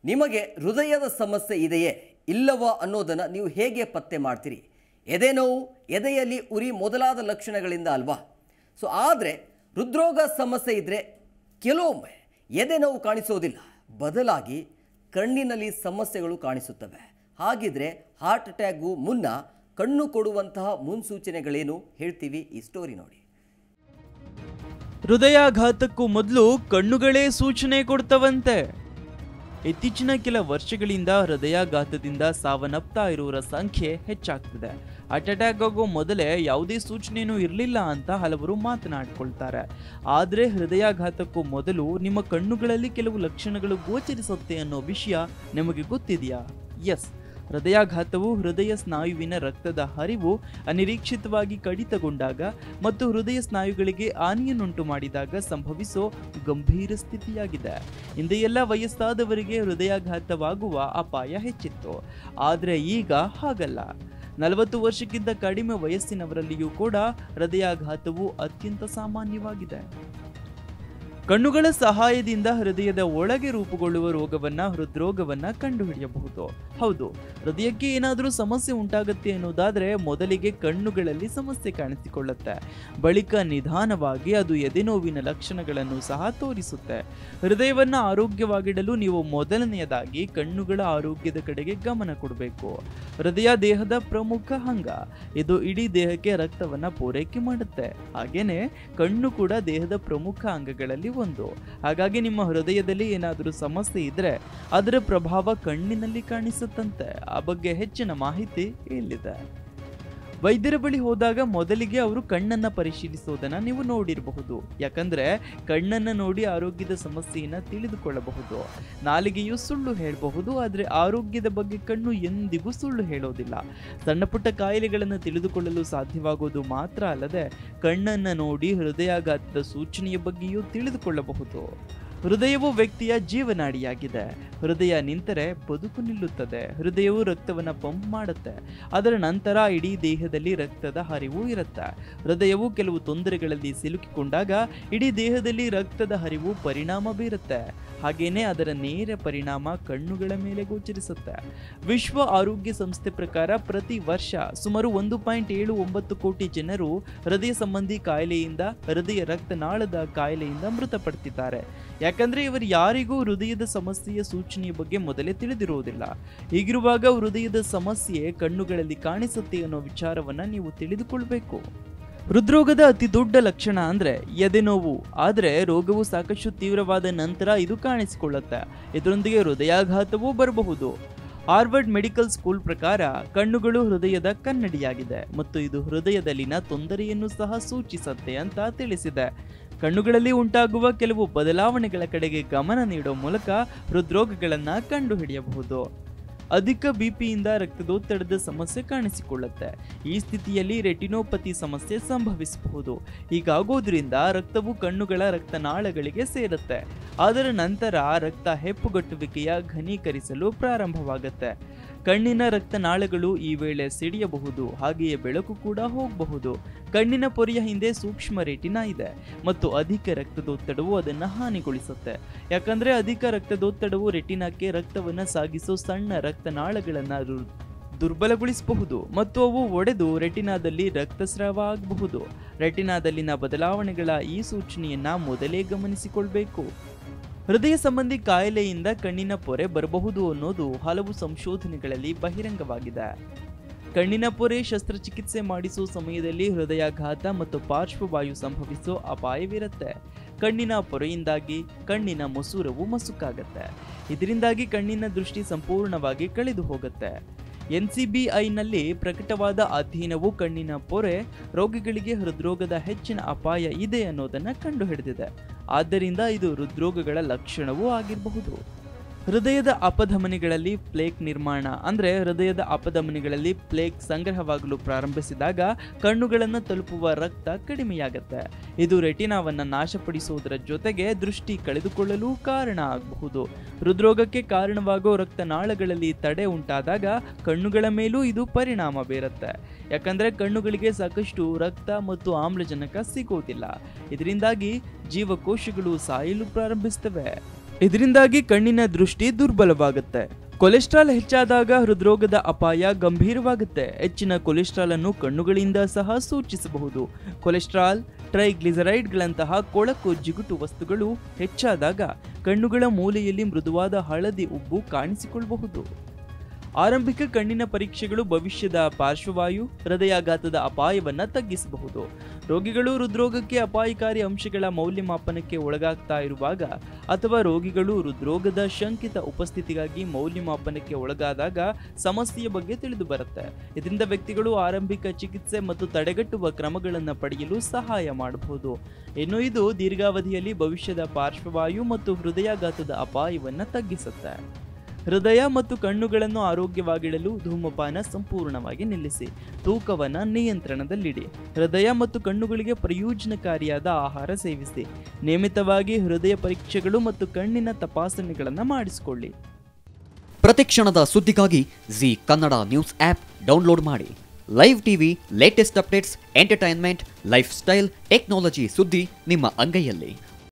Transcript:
ನಿಮಗೆ ಹೃದಯದ ಸಮಸ್ಯೆ ಇದೆಯೇ ಇಲ್ಲವಾ ಅನ್ನೋದನ್ನು ನೀವು ಹೇಗೆ ಪತ್ತೆ ಮಾಡ್ತೀರಿ ಎದೆ ನೋವು ಎದೆಯಲ್ಲಿ ಉರಿ ಮೊದಲಾದ ಲಕ್ಷಣಗಳಿಂದ ಅಲ್ವಾ ಸೊ ಆದರೆ ಹೃದ್ರೋಗ ಸಮಸ್ಯೆ ಇದ್ದರೆ ಕೆಲವೊಮ್ಮೆ ಎದೆ ನೋವು ಕಾಣಿಸೋದಿಲ್ಲ ಬದಲಾಗಿ ಕಣ್ಣಿನಲ್ಲಿ ಸಮಸ್ಯೆಗಳು ಕಾಣಿಸುತ್ತವೆ ಹಾಗಿದ್ರೆ ಹಾರ್ಟ್ ಅಟ್ಯಾಕ್ಗೂ ಮುನ್ನ ಕಣ್ಣು ಕೊಡುವಂತಹ ಮುನ್ಸೂಚನೆಗಳೇನು ಹೇಳ್ತೀವಿ ಈ ಸ್ಟೋರಿ ನೋಡಿ ಹೃದಯಾಘಾತಕ್ಕೂ ಮೊದಲು ಕಣ್ಣುಗಳೇ ಸೂಚನೆ ಕೊಡ್ತವಂತೆ ಇತ್ತೀಚಿನ ಕೆಲ ವರ್ಷಗಳಿಂದ ಹೃದಯಾಘಾತದಿಂದ ಸಾವನ್ನಪ್ತಾ ಇರುವವರ ಸಂಖ್ಯೆ ಹೆಚ್ಚಾಗ್ತಿದೆ ಹಾರ್ಟ್ ಅಟ್ಯಾಕ್ ಆಗೋ ಮೊದಲೇ ಯಾವುದೇ ಸೂಚನೆಯೂ ಇರಲಿಲ್ಲ ಅಂತ ಹಲವರು ಮಾತನಾಡ್ಕೊಳ್ತಾರೆ ಆದರೆ ಹೃದಯಾಘಾತಕ್ಕೂ ಮೊದಲು ನಿಮ್ಮ ಕಣ್ಣುಗಳಲ್ಲಿ ಕೆಲವು ಲಕ್ಷಣಗಳು ಗೋಚರಿಸುತ್ತೆ ಅನ್ನೋ ವಿಷಯ ನಿಮಗೆ ಗೊತ್ತಿದೆಯಾ ಎಸ್ ಹೃದಯಾಘಾತವು ಹೃದಯ ಸ್ನಾಯುವಿನ ರಕ್ತದ ಹರಿವು ಅನಿರೀಕ್ಷಿತವಾಗಿ ಕಡಿತಗೊಂಡಾಗ ಮತ್ತು ಹೃದಯ ಸ್ನಾಯುಗಳಿಗೆ ಹಾನಿಯನ್ನುಂಟು ಮಾಡಿದಾಗ ಸಂಭವಿಸೋ ಗಂಭೀರ ಸ್ಥಿತಿಯಾಗಿದೆ ಹಿಂದೆ ಎಲ್ಲ ವಯಸ್ಸಾದವರಿಗೆ ಹೃದಯಾಘಾತವಾಗುವ ಅಪಾಯ ಹೆಚ್ಚಿತ್ತು ಆದರೆ ಈಗ ಹಾಗಲ್ಲ ನಲವತ್ತು ವರ್ಷಕ್ಕಿಂತ ಕಡಿಮೆ ವಯಸ್ಸಿನವರಲ್ಲಿಯೂ ಕೂಡ ಹೃದಯಾಘಾತವು ಅತ್ಯಂತ ಸಾಮಾನ್ಯವಾಗಿದೆ ಕಣ್ಣುಗಳ ಸಹಾಯದಿಂದ ಹೃದಯದ ಒಳಗೆ ರೂಪುಗೊಳ್ಳುವ ರೋಗವನ್ನ ಹೃದ್ರೋಗವನ್ನ ಕಂಡುಹಿಡಿಯಬಹುದು ಹೌದು ಹೃದಯಕ್ಕೆ ಏನಾದರೂ ಸಮಸ್ಯೆ ಉಂಟಾಗುತ್ತೆ ಅನ್ನೋದಾದ್ರೆ ಮೊದಲಿಗೆ ಕಣ್ಣುಗಳಲ್ಲಿ ಸಮಸ್ಯೆ ಕಾಣಿಸಿಕೊಳ್ಳುತ್ತೆ ಬಳಿಕ ನಿಧಾನವಾಗಿ ಅದು ಎದೆನೋವಿನ ಲಕ್ಷಣಗಳನ್ನು ಸಹ ತೋರಿಸುತ್ತೆ ಹೃದಯವನ್ನ ಆರೋಗ್ಯವಾಗಿಡಲು ನೀವು ಮೊದಲನೆಯದಾಗಿ ಕಣ್ಣುಗಳ ಆರೋಗ್ಯದ ಕಡೆಗೆ ಗಮನ ಕೊಡಬೇಕು ಹೃದಯ ದೇಹದ ಪ್ರಮುಖ ಅಂಗ ಇದು ಇಡೀ ದೇಹಕ್ಕೆ ರಕ್ತವನ್ನ ಪೂರೈಕೆ ಮಾಡುತ್ತೆ ಹಾಗೇನೆ ಕಣ್ಣು ಕೂಡ ದೇಹದ ಪ್ರಮುಖ ಅಂಗಗಳಲ್ಲಿ ಒಂದು ಹಾಗಾಗಿ ನಿಮ್ಮ ಹೃದಯದಲ್ಲಿ ಏನಾದರೂ ಸಮಸ್ಯೆ ಇದ್ರೆ ಅದರ ಪ್ರಭಾವ ಕಣ್ಣಿನಲ್ಲಿ ಕಾಣಿಸುತ್ತಂತೆ ಆ ಬಗ್ಗೆ ಹೆಚ್ಚಿನ ಮಾಹಿತಿ ಇಲ್ಲಿದೆ ವೈದ್ಯರ ಬಳಿ ಹೋದಾಗ ಮೊದಲಿಗೆ ಅವರು ಕಣ್ಣನ್ನ ಪರಿಶೀಲಿಸೋದನ್ನ ನೀವು ನೋಡಿರಬಹುದು ಯಾಕಂದ್ರೆ ಕಣ್ಣನ್ನ ನೋಡಿ ಆರೋಗ್ಯದ ಸಮಸ್ಯೆಯನ್ನ ತಿಳಿದುಕೊಳ್ಳಬಹುದು ನಾಲಿಗೆಯು ಸುಳ್ಳು ಹೇಳಬಹುದು ಆದ್ರೆ ಆರೋಗ್ಯದ ಬಗ್ಗೆ ಕಣ್ಣು ಎಂದಿಗೂ ಸುಳ್ಳು ಹೇಳೋದಿಲ್ಲ ಸಣ್ಣ ಪುಟ್ಟ ಕಾಯಿಲೆಗಳನ್ನು ತಿಳಿದುಕೊಳ್ಳಲು ಸಾಧ್ಯವಾಗೋದು ಮಾತ್ರ ಅಲ್ಲದೆ ಕಣ್ಣನ್ನ ನೋಡಿ ಹೃದಯಾಘಾತದ ಸೂಚನೆಯ ಬಗ್ಗೆಯೂ ತಿಳಿದುಕೊಳ್ಳಬಹುದು ಹೃದಯವು ವ್ಯಕ್ತಿಯ ಜೀವನಾಡಿಯಾಗಿದೆ ಹೃದಯ ನಿಂತರೆ ಬದುಕು ನಿಲ್ಲುತ್ತದೆ ಹೃದಯವು ರಕ್ತವನ್ನ ಪಂಪ್ ಮಾಡುತ್ತೆ ಅದರ ನಂತರ ಇಡೀ ದೇಹದಲ್ಲಿ ರಕ್ತದ ಹರಿವು ಇರುತ್ತೆ ಹೃದಯವು ಕೆಲವು ತೊಂದರೆಗಳಲ್ಲಿ ಸಿಲುಕಿಕೊಂಡಾಗ ಇಡೀ ದೇಹದಲ್ಲಿ ರಕ್ತದ ಹರಿವು ಪರಿಣಾಮ ಬೀರುತ್ತೆ ಹಾಗೇನೆ ಅದರ ನೇರ ಪರಿಣಾಮ ಕಣ್ಣುಗಳ ಮೇಲೆ ಗೋಚರಿಸುತ್ತೆ ವಿಶ್ವ ಆರೋಗ್ಯ ಸಂಸ್ಥೆ ಪ್ರಕಾರ ಪ್ರತಿ ವರ್ಷ ಸುಮಾರು ಒಂದು ಪಾಯಿಂಟ್ ಏಳು ಒಂಬತ್ತು ಕೋಟಿ ಜನರು ಹೃದಯ ಸಂಬಂಧಿ ಕಾಯಿಲೆಯಿಂದ ಹೃದಯ ರಕ್ತನಾಳದ ಕಾಯಿಲೆಯಿಂದ ಮೃತಪಡ್ತಿದ್ದಾರೆ ಯಾಕಂದ್ರೆ ಇವರು ಯಾರಿಗೂ ಹೃದಯದ ಸಮಸ್ಯೆಯ ಸೂಚನೆಯ ಬಗ್ಗೆ ಮೊದಲೇ ತಿಳಿದಿರುವುದಿಲ್ಲ ಹೀಗಿರುವಾಗ ಹೃದಯದ ಸಮಸ್ಯೆ ಕಣ್ಣುಗಳಲ್ಲಿ ಕಾಣಿಸುತ್ತೆ ಅನ್ನೋ ವಿಚಾರವನ್ನ ನೀವು ತಿಳಿದುಕೊಳ್ಬೇಕು ಹೃದ್ರೋಗದ ಅತಿ ದೊಡ್ಡ ಲಕ್ಷಣ ಅಂದ್ರೆ ಎದೆನೋವು ಆದರೆ ರೋಗವು ಸಾಕಷ್ಟು ತೀವ್ರವಾದ ನಂತರ ಇದು ಕಾಣಿಸಿಕೊಳ್ಳುತ್ತೆ ಇದರೊಂದಿಗೆ ಹೃದಯಾಘಾತವೂ ಬರಬಹುದು ಹಾರ್ವರ್ಡ್ ಮೆಡಿಕಲ್ ಸ್ಕೂಲ್ ಪ್ರಕಾರ ಕಣ್ಣುಗಳು ಹೃದಯದ ಕನ್ನಡಿಯಾಗಿದೆ ಮತ್ತು ಇದು ಹೃದಯದಲ್ಲಿನ ತೊಂದರೆಯನ್ನು ಸಹ ಸೂಚಿಸುತ್ತೆ ಅಂತ ತಿಳಿಸಿದೆ ಕಣ್ಣುಗಳಲ್ಲಿ ಉಂಟಾಗುವ ಕೆಲವು ಬದಲಾವಣೆಗಳ ಕಡೆಗೆ ಗಮನ ನೀಡೋ ಮೂಲಕ ಹೃದ್ರೋಗಗಳನ್ನ ಕಂಡುಹಿಡಿಯಬಹುದು ಅಧಿಕ ಬಿಪಿಯಿಂದ ರಕ್ತದೊತ್ತಡದ ಸಮಸ್ಯೆ ಕಾಣಿಸಿಕೊಳ್ಳುತ್ತೆ ಈ ಸ್ಥಿತಿಯಲ್ಲಿ ರೆಟಿನೋಪತಿ ಸಮಸ್ಯೆ ಸಂಭವಿಸಬಹುದು ಹೀಗಾಗೋದ್ರಿಂದ ರಕ್ತವು ಕಣ್ಣುಗಳ ರಕ್ತನಾಳಗಳಿಗೆ ಸೇರುತ್ತೆ ಅದರ ನಂತರ ರಕ್ತ ಹೆಪ್ಪುಗಟ್ಟುವಿಕೆಯ ಘನೀಕರಿಸಲು ಪ್ರಾರಂಭವಾಗುತ್ತೆ ಕಣ್ಣಿನ ರಕ್ತನಾಳಗಳು ಈ ವೇಳೆ ಸಿಡಿಯಬಹುದು ಹಾಗೆಯೇ ಬೆಳಕು ಕೂಡ ಹೋಗಬಹುದು ಕಣ್ಣಿನ ಪೊರೆಯ ಹಿಂದೆ ಸೂಕ್ಷ್ಮ ರೆಟಿನಾ ಇದೆ ಮತ್ತು ಅಧಿಕ ರಕ್ತದೊತ್ತಡವು ಅದನ್ನು ಹಾನಿಗೊಳಿಸುತ್ತೆ ಯಾಕಂದ್ರೆ ಅಧಿಕ ರಕ್ತದೊತ್ತಡವು ರೆಟಿನಾಕ್ಕೆ ರಕ್ತವನ್ನ ಸಾಗಿಸೋ ಸಣ್ಣ ರಕ್ತನಾಳಗಳನ್ನ ರು- ದುರ್ಬಲಗೊಳಿಸಬಹುದು ಮತ್ತು ಅವು ಒಡೆದು ರೆಟಿನಾದಲ್ಲಿ ರಕ್ತಸ್ರಾವ ಆಗಬಹುದು ರೆಟಿನಾದಲ್ಲಿನ ಬದಲಾವಣೆಗಳ ಈ ಸೂಚನೆಯನ್ನ ಮೊದಲೇ ಗಮನಿಸಿಕೊಳ್ಬೇಕು ಹೃದಯ ಸಂಬಂಧಿ ಕಾಯಿಲೆಯಿಂದ ಕಣ್ಣಿನ ಪೊರೆ ಬರಬಹುದು ಅನ್ನೋದು ಹಲವು ಸಂಶೋಧನೆಗಳಲ್ಲಿ ಬಹಿರಂಗವಾಗಿದೆ ಕಣ್ಣಿನ ಪೊರೆ ಶಸ್ತ್ರಚಿಕಿತ್ಸೆ ಮಾಡಿಸೋ ಸಮಯದಲ್ಲಿ ಹೃದಯಾಘಾತ ಮತ್ತು ಪಾರ್ಶ್ವವಾಯು ಸಂಭವಿಸೋ ಅಪಾಯವಿರುತ್ತೆ ಕಣ್ಣಿನ ಪೊರೆಯಿಂದಾಗಿ ಕಣ್ಣಿನ ಮಸೂರವು ಮಸುಕಾಗತ್ತೆ ಇದರಿಂದಾಗಿ ಕಣ್ಣಿನ ದೃಷ್ಟಿ ಸಂಪೂರ್ಣವಾಗಿ ಕಳೆದು ಹೋಗುತ್ತೆ ಎನ್ ಸಿ ಬಿ ಐನಲ್ಲಿ ಪ್ರಕಟವಾದ ಅಧ್ಯಯನವು ಕಣ್ಣಿನ ಪೊರೆ ರೋಗಿಗಳಿಗೆ ಹೃದ್ರೋಗದ ಹೆಚ್ಚಿನ ಅಪಾಯ ಇದೆ ಅನ್ನೋದನ್ನ ಕಂಡುಹಿಡಿದಿದೆ ಆದ್ದರಿಂದ ಇದು ಹೃದ್ರೋಗಗಳ ಲಕ್ಷಣವೂ ಆಗಿರಬಹುದು ಹೃದಯದ ಅಪಧಮನಿಗಳಲ್ಲಿ ಪ್ಲೇಕ್ ನಿರ್ಮಾಣ ಅಂದ್ರೆ ಹೃದಯದ ಅಪಧಮನಿಗಳಲ್ಲಿ ಪ್ಲೇಕ್ ಸಂಗ್ರಹವಾಗಲು ಪ್ರಾರಂಭಿಸಿದಾಗ ಕಣ್ಣುಗಳನ್ನು ತಲುಪುವ ರಕ್ತ ಕಡಿಮೆಯಾಗುತ್ತೆ ಇದು ರೆಟಿನಾವನ್ನ ನಾಶಪಡಿಸುವುದರ ಜೊತೆಗೆ ದೃಷ್ಟಿ ಕಳೆದುಕೊಳ್ಳಲು ಕಾರಣ ಆಗಬಹುದು ಹೃದ್ರೋಗಕ್ಕೆ ಕಾರಣವಾಗೋ ರಕ್ತನಾಳಗಳಲ್ಲಿ ತಡೆ ಉಂಟಾದಾಗ ಕಣ್ಣುಗಳ ಮೇಲೂ ಇದು ಪರಿಣಾಮ ಬೀರುತ್ತೆ ಯಾಕಂದ್ರೆ ಕಣ್ಣುಗಳಿಗೆ ಸಾಕಷ್ಟು ರಕ್ತ ಮತ್ತು ಆಮ್ಲಜನಕ ಸಿಗೋದಿಲ್ಲ ಇದರಿಂದಾಗಿ ಜೀವಕೋಶಗಳು ಸಾಯಲು ಪ್ರಾರಂಭಿಸ್ತವೆ ಇದರಿಂದಾಗಿ ಕಣ್ಣಿನ ದೃಷ್ಟಿ ದುರ್ಬಲವಾಗುತ್ತೆ ಕೊಲೆಸ್ಟ್ರಾಲ್ ಹೆಚ್ಚಾದಾಗ ಹೃದ್ರೋಗದ ಅಪಾಯ ಗಂಭೀರವಾಗುತ್ತೆ ಹೆಚ್ಚಿನ ಕೊಲೆಸ್ಟ್ರಾಲ್ ಅನ್ನು ಕಣ್ಣುಗಳಿಂದ ಸಹ ಸೂಚಿಸಬಹುದು ಕೊಲೆಸ್ಟ್ರಾಲ್ ಟ್ರೈಗ್ಲಿಸರೈಡ್ಗಳಂತಹ ಕೊಳಕು ಜಿಗುಟು ವಸ್ತುಗಳು ಹೆಚ್ಚಾದಾಗ ಕಣ್ಣುಗಳ ಮೂಲೆಯಲ್ಲಿ ಮೃದುವಾದ ಹಳದಿ ಉಬ್ಬು ಕಾಣಿಸಿಕೊಳ್ಳಬಹುದು ಆರಂಭಿಕ ಕಣ್ಣಿನ ಪರೀಕ್ಷೆಗಳು ಭವಿಷ್ಯದ ಪಾರ್ಶ್ವವಾಯು ಹೃದಯಾಘಾತದ ಅಪಾಯವನ್ನ ತಗ್ಗಿಸಬಹುದು ರೋಗಿಗಳು ಹೃದ್ರೋಗಕ್ಕೆ ಅಪಾಯಕಾರಿ ಅಂಶಗಳ ಮೌಲ್ಯಮಾಪನಕ್ಕೆ ಒಳಗಾಗ್ತಾ ಇರುವಾಗ ಅಥವಾ ರೋಗಿಗಳು ಹೃದ್ರೋಗದ ಶಂಕಿತ ಉಪಸ್ಥಿತಿಗಾಗಿ ಮೌಲ್ಯಮಾಪನಕ್ಕೆ ಒಳಗಾದಾಗ ಸಮಸ್ಯೆಯ ಬಗ್ಗೆ ತಿಳಿದು ಬರುತ್ತೆ ಇದರಿಂದ ವ್ಯಕ್ತಿಗಳು ಆರಂಭಿಕ ಚಿಕಿತ್ಸೆ ಮತ್ತು ತಡೆಗಟ್ಟುವ ಕ್ರಮಗಳನ್ನು ಪಡೆಯಲು ಸಹಾಯ ಮಾಡಬಹುದು ಇನ್ನು ಇದು ದೀರ್ಘಾವಧಿಯಲ್ಲಿ ಭವಿಷ್ಯದ ಪಾರ್ಶ್ವವಾಯು ಮತ್ತು ಹೃದಯಾಘಾತದ ಅಪಾಯವನ್ನು ತಗ್ಗಿಸುತ್ತೆ ಹೃದಯ ಮತ್ತು ಕಣ್ಣುಗಳನ್ನು ಆರೋಗ್ಯವಾಗಿಡಲು ಧೂಮಪಾನ ಸಂಪೂರ್ಣವಾಗಿ ನಿಲ್ಲಿಸಿ ತೂಕವನ್ನು ನಿಯಂತ್ರಣದಲ್ಲಿಡಿ ಹೃದಯ ಮತ್ತು ಕಣ್ಣುಗಳಿಗೆ ಪ್ರಯೋಜನಕಾರಿಯಾದ ಆಹಾರ ಸೇವಿಸಿ ನಿಯಮಿತವಾಗಿ ಹೃದಯ ಪರೀಕ್ಷೆಗಳು ಮತ್ತು ಕಣ್ಣಿನ ತಪಾಸಣೆಗಳನ್ನು ಮಾಡಿಸಿಕೊಳ್ಳಿ ಪ್ರತಿಕ್ಷಣದ ಸುದ್ದಿಗಾಗಿ Zee Kannada news app download ಮಾಡಿ live TV latest updates entertainment lifestyle technology ಸುದ್ದಿ ನಿಮ್ಮ ಅಂಗೈಯಲ್ಲಿ